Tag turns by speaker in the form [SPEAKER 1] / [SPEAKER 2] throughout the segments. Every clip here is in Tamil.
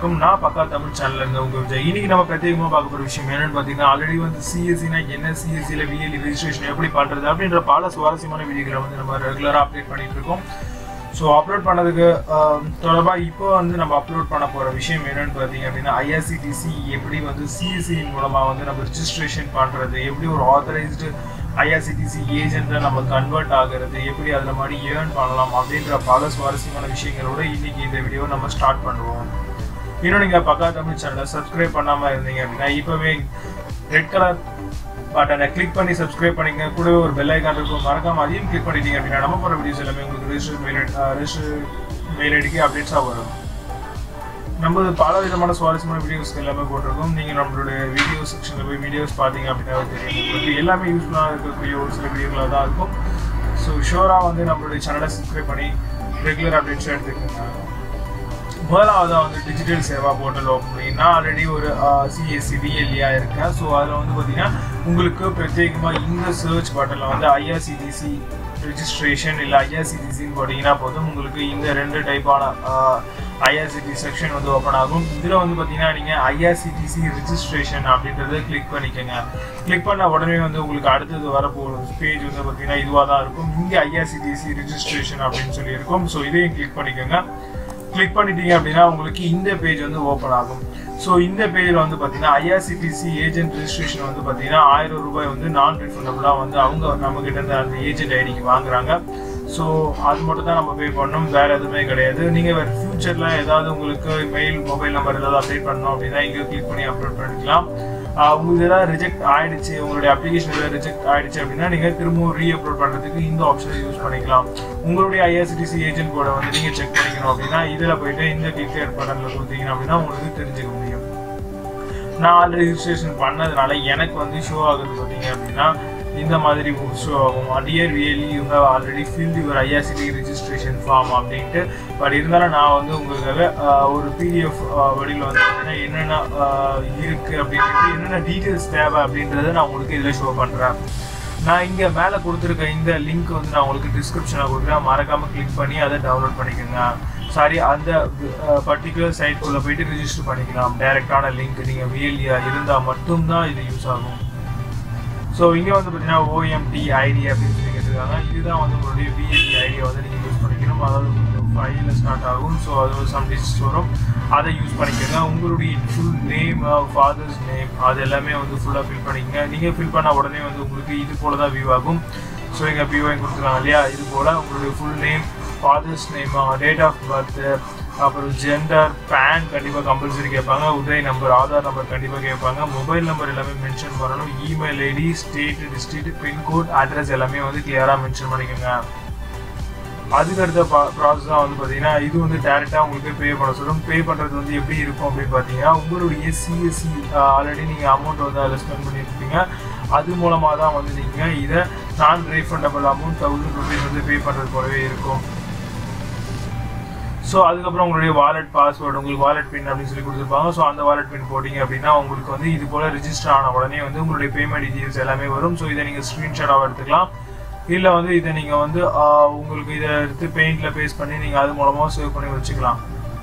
[SPEAKER 1] வணக்கம் நான் பக்கா தமிழ் சேனல்ல இருந்து உங்க விஜய் இன்னைக்கு நம்ம பிரத்யேகமா பார்க்க போற விஷயம் என்னன்னு பாத்தீங்கன்னா ஆல்ரெடி வந்து சிஎஸ்சினா என்ன சிஎஸ்சியில் விஎல்இ ரெஜிஸ்ட்ரேஷன் எப்படி பண்றது அப்படின்ற பல சுவாரஸ்யமான வீடியோக்களை வந்து நம்ம ரெகுலரா அப்டேட் பண்ணிட்டு இருக்கோம் ஸோ அப்லோட் பண்ணதுக்கு தொடர்பாக இப்போ வந்து நம்ம அப்லோட் பண்ண போகிற விஷயம் என்னன்னு பார்த்தீங்க அப்படின்னா ஐஆர்சிடிசி எப்படி வந்து சிஎஸ்சி மூலமாக வந்து நம்ம ரிஜிஸ்ட்ரேஷன் பண்ணுறது எப்படி ஒரு ஆத்தரைஸ்டு ஐஆர்சிடிசி ஏஜென்ட்டை நம்ம கன்வெர்ட் ஆகிறது எப்படி அதில் மாதிரி ஏர்ன் பண்ணலாம் அப்படின்ற பல சுவாரஸ்யமான விஷயங்களோட இன்னைக்கு இந்த வீடியோவை நம்ம ஸ்டார்ட் பண்ணுவோம் இன்னும் நீங்கள் பக்கா தமிழ் சேனலை சப்ஸ்கிரைப் பண்ணாமல் இருந்தீங்க அப்படின்னா இப்போவே ரெட் கலர் பட்டனை கிளிக் பண்ணி சப்ஸ்கிரைப் பண்ணிங்க கூடவே ஒரு பெல் ஐக்கான் இருக்கும் மறக்காம அதையும் கிளிக் பண்ணிட்டீங்க அப்படின்னா நம்ம போகிற வீடியோஸ் எல்லாமே உங்களுக்கு ரிஜிஸ்டர் மெயில் ரிஜிஸ்டர் மெயில் ஐடிக்கு அப்டேட்ஸாக வரும் நம்ம பல விதமான சுவாரஸ்யமான வீடியோஸ் எல்லாமே போட்டிருக்கோம் நீங்கள் நம்மளுடைய வீடியோ செக்ஷனில் போய் வீடியோஸ் பார்த்தீங்க அப்படின்னா தெரியும் உங்களுக்கு எல்லாமே யூஸ்ஃபுல்லாக இருக்கக்கூடிய ஒரு சில வீடியோக்களாக தான் இருக்கும் ஸோ ஷோராக வந்து நம்மளுடைய சேனலை சப்ஸ்கிரைப் பண்ணி ரெகுலர் அப்டேட்ஸ் எடுத்துக்கோங்க முதலாவதாக வந்து டிஜிட்டல் சேவா போர்ட்டல் ஓப்பன் பண்ணி நான் ஆல்ரெடி ஒரு சிஎஸ்சி விஎல்இயா இருக்கேன் ஸோ அதில் வந்து பார்த்தீங்கன்னா உங்களுக்கு பிரத்யேகமாக இந்த சர்ச் பட்டனில் வந்து ஐஆர்சிடிசி ரிஜிஸ்ட்ரேஷன் இல்லை ஐஆர்சிடிசின்னு போட்டிங்கன்னா போதும் உங்களுக்கு இந்த ரெண்டு டைப்பான ஐஆர்சிடி செக்ஷன் வந்து ஓப்பன் ஆகும் இதில் வந்து பார்த்தீங்கன்னா நீங்கள் ஐஆர்சிடிசி ரிஜிஸ்ட்ரேஷன் அப்படின்றத கிளிக் பண்ணிக்கோங்க கிளிக் பண்ண உடனே வந்து உங்களுக்கு அடுத்தது வரப்போகிற பேஜ் வந்து பார்த்தீங்கன்னா இதுவாக தான் இருக்கும் இங்கே ஐஆர்சிடிசி ரிஜிஸ்ட்ரேஷன் அப்படின்னு சொல்லி இருக்கும் ஸோ இதையும் கிளிக் பண்ணிக்கோங்க கிளிக் பண்ணிட்டீங்க அப்படின்னா உங்களுக்கு இந்த பேஜ் வந்து ஓப்பன் ஆகும் ஸோ இந்த பேஜில் வந்து பார்த்தீங்கன்னா ஐஆர்சிடிசி ஏஜென்ட் ரிஜிஸ்ட்ரேஷன் வந்து பார்த்தீங்கன்னா ஆயிரம் ரூபாய் வந்து நான் ரிஃபண்டபுளாக வந்து அவங்க நம்ம கிட்ட இருந்து அந்த ஏஜென்ட் ஐடிக்கு வாங்குறாங்க ஸோ அது மட்டும் தான் நம்ம பே பண்ணணும் வேற எதுவுமே கிடையாது நீங்கள் வேறு ஃபியூச்சரில் ஏதாவது உங்களுக்கு மெயில் மொபைல் நம்பர் ஏதாவது அப்டேட் பண்ணணும் அப்படின்னா இங்கே கிளிக் பண்ணி அப்லோட் பண்ணிக்கலாம் உங்களுக்கு ஏதாவது ரிஜெக்ட் ஆயிடுச்சு உங்களுடைய அப்ளிகேஷன் ஏதாவது ரிஜெக்ட் ஆயிடுச்சு அப்படின்னா நீங்கள் திரும்பவும் ரீ அப்லோட் பண்ணுறதுக்கு இந்த ஆப்ஷனை யூஸ் பண்ணிக்கலாம் உங்களுடைய ஐஆர்சிடிசி ஏஜென்ட் கோடை வந்து நீங்கள் செக் பண்ணிக்கணும் அப்படின்னா இதில் போயிட்டு இந்த கிளிக் பட்டனில் கொடுத்தீங்கன்னா அப்படின்னா உங்களுக்கு தெரிஞ்சுக்க முடியும் நான் ஆல்ரெடி ரிஜிஸ்ட்ரேஷன் பண்ணதுனால எனக்கு வந்து ஷோ ஆகுது பார்த்தீங்க அப்படின்னா இந்த மாதிரி ஷோ ஆகும் dear really you have already fill your IRCTC registration form அப்படின்ட்டு பட் இருந்தாலும் நான் வந்து உங்களுக்காக ஒரு பிடிஎஃப் வழியில் வந்து பார்த்தீங்கன்னா என்னென்ன இருக்குது அப்படின்ட்டு என்னென்ன டீட்டெயில்ஸ் தேவை அப்படின்றத நான் உங்களுக்கு இதில் ஷோ பண்ணுறேன் நான் இங்கே மேலே கொடுத்துருக்க இந்த லிங்க் வந்து நான் உங்களுக்கு டிஸ்கிரிப்ஷனில் கொடுக்குறேன் மறக்காமல் கிளிக் பண்ணி அதை டவுன்லோட் பண்ணிக்கோங்க சாரி அந்த பர்டிகுலர் சைட்குள்ளே போயிட்டு ரிஜிஸ்டர் பண்ணிக்கலாம் டைரெக்டான லிங்க் நீங்கள் விஎல்இயா இருந்தால் மட்டும்தான் இது யூஸ் ஆகும் ஸோ இங்கே வந்து பார்த்தீங்கன்னா ஓஎம்டி ஐடி அப்படின்னு சொல்லி கேட்டிருக்காங்க இதுதான் வந்து உங்களுடைய விஎல்இ ஐடியை வந்து நீங்கள் யூஸ் பண்ணிக்கணும் அதாவது உங்களுக்கு ஃபைலில் ஸ்டார்ட் ஆகும் ஸோ அது ஒரு சம் டிஜிட்ஸ் வரும் அதை யூஸ் பண்ணிக்கோங்க உங்களுடைய ஃபுல் நேம் ஃபாதர்ஸ் நேம் அது எல்லாமே வந்து ஃபுல்லாக ஃபில் பண்ணிக்கங்க நீங்கள் ஃபில் பண்ண உடனே வந்து உங்களுக்கு இது போல தான் வியூ ஆகும் ஸோ இங்கே பிஓஐ கொடுத்துருக்காங்க இல்லையா இது போல் உங்களுடைய full name father's name date of birth அப்புறம் ஜெண்டர் பேன் கண்டிப்பாக கம்பல்சரி கேட்பாங்க உதய் நம்பர் ஆதார் நம்பர் கண்டிப்பாக கேட்பாங்க மொபைல் நம்பர் எல்லாமே மென்ஷன் பண்ணணும் email ID state district pincode address எல்லாமே வந்து கிளியராக மென்ஷன் பண்ணிக்கோங்க அதுக்கு அடுத்த ப்ராசஸ் தான் வந்து பார்த்தீங்கன்னா இது வந்து டேரெக்டாக உங்களுக்கு பே பண்ண சொல்லும் பே பண்ணுறது வந்து எப்படி இருக்கும் அப்படின்னு பார்த்தீங்கன்னா உங்களுடைய சிஎஸ்சி ஆல்ரெடி நீங்கள் அமௌண்ட் வந்து அதில் ஸ்பெண்ட் பண்ணியிருப்பீங்க அது மூலமாக தான் வந்து நீங்கள் இதை நான் ரீஃபண்டபிள் அமௌண்ட் தௌசண்ட் ருபீஸ் வந்து பே பண்ணுறது போலவே இருக்கும் ஸோ அதுக்கப்புறம் உங்களுடைய வாலெட் பாஸ்வேர்டு உங்களுக்கு வாலெட் பின் அப்படின்னு சொல்லி கொடுத்துருப்பாங்க ஸோ அந்த வாலெட் பின் போட்டிங்க அப்படின்னா உங்களுக்கு வந்து இது போல் ரிஜிஸ்டர் ஆன உடனே வந்து உங்களுடைய பேமெண்ட் டீட்டெயில்ஸ் எல்லாமே வரும் ஸோ இதை நீங்கள் ஸ்க்ரீன்ஷாட்டாக எடுத்துக்கலாம் இல்லை வந்து இதை நீங்கள் வந்து உங்களுக்கு இதை எடுத்து பெயிண்டில் பேஸ்ட் பண்ணி நீங்கள் அது மூலமாக சேவ் பண்ணி வச்சுக்கலாம்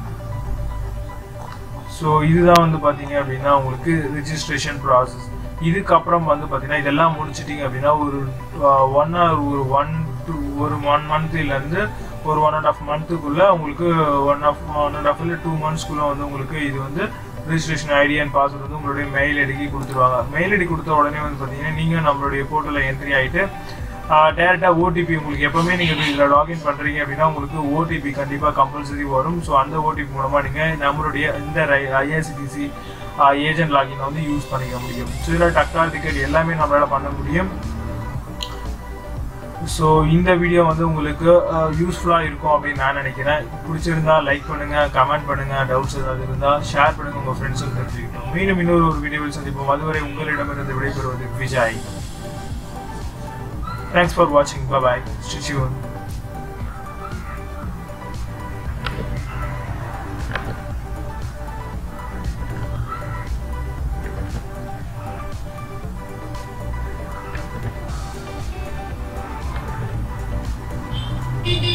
[SPEAKER 1] ஸோ இதுதான் வந்து பார்த்தீங்க அப்படின்னா உங்களுக்கு ரிஜிஸ்ட்ரேஷன் ப்ராசஸ் இதுக்கப்புறம் வந்து பார்த்தீங்கன்னா இதெல்லாம் முடிச்சிட்டிங்க அப்படின்னா ஒரு ஒன் ஆர் ஒரு ஒன் டூ ஒரு ஒன் மந்த்லேருந்து ஒரு ஒன் அண்ட் ஆஃப் மந்த்துக்குள்ளே உங்களுக்கு one half one and half இல்லை டூ மந்த்ஸ்க்குள்ளே வந்து உங்களுக்கு இது வந்து ரிஜிஸ்ட்ரேஷன் ஐடி அண்ட் பாஸ்வேர்ட் வந்து உங்களுடைய மெயில் ஐடிக்கு கொடுத்துருவாங்க மெயில் ஐடி கொடுத்த உடனே வந்து பார்த்தீங்கன்னா நீங்கள் நம்மளுடைய போர்ட்டலில் என்ட்ரி ஆகிட்டு டேரெக்டாக ஓடிபி உங்களுக்கு எப்போவுமே நீங்கள் இதில் லாகின் பண்ணுறீங்க அப்படின்னா உங்களுக்கு ஓடிபி கண்டிப்பாக கம்பல்சரி வரும் ஸோ அந்த ஓடிபி மூலமாக நீங்கள் நம்மளுடைய இந்த ஐஆர்சிடிசி ஏஜென்ட் லாகினை வந்து யூஸ் பண்ணிக்க முடியும் ஸோ இதில் டக்கால் டிக்கெட் எல்லாமே நம்மளால் பண்ண முடியும் ஸோ இந்த வீடியோ வந்து உங்களுக்கு யூஸ்ஃபுல்லாக இருக்கும் அப்படின்னு நான் நினைக்கிறேன் பிடிச்சிருந்தா லைக் பண்ணுங்கள் கமெண்ட் பண்ணுங்கள் டவுட்ஸ் ஏதாவது இருந்தால் ஷேர் பண்ணுங்கள் உங்கள் ஃப்ரெண்ட்ஸுக்கு தெரிஞ்சுக்கிட்டோம் மீண்டும் இன்னொரு ஒரு வீடியோவில் சந்திப்போம் அதுவரை உங்களிடமிருந்து விடைபெறுவது Vijay Thanks for watching. Bye bye. Stay tuned.
[SPEAKER 2] Thank you.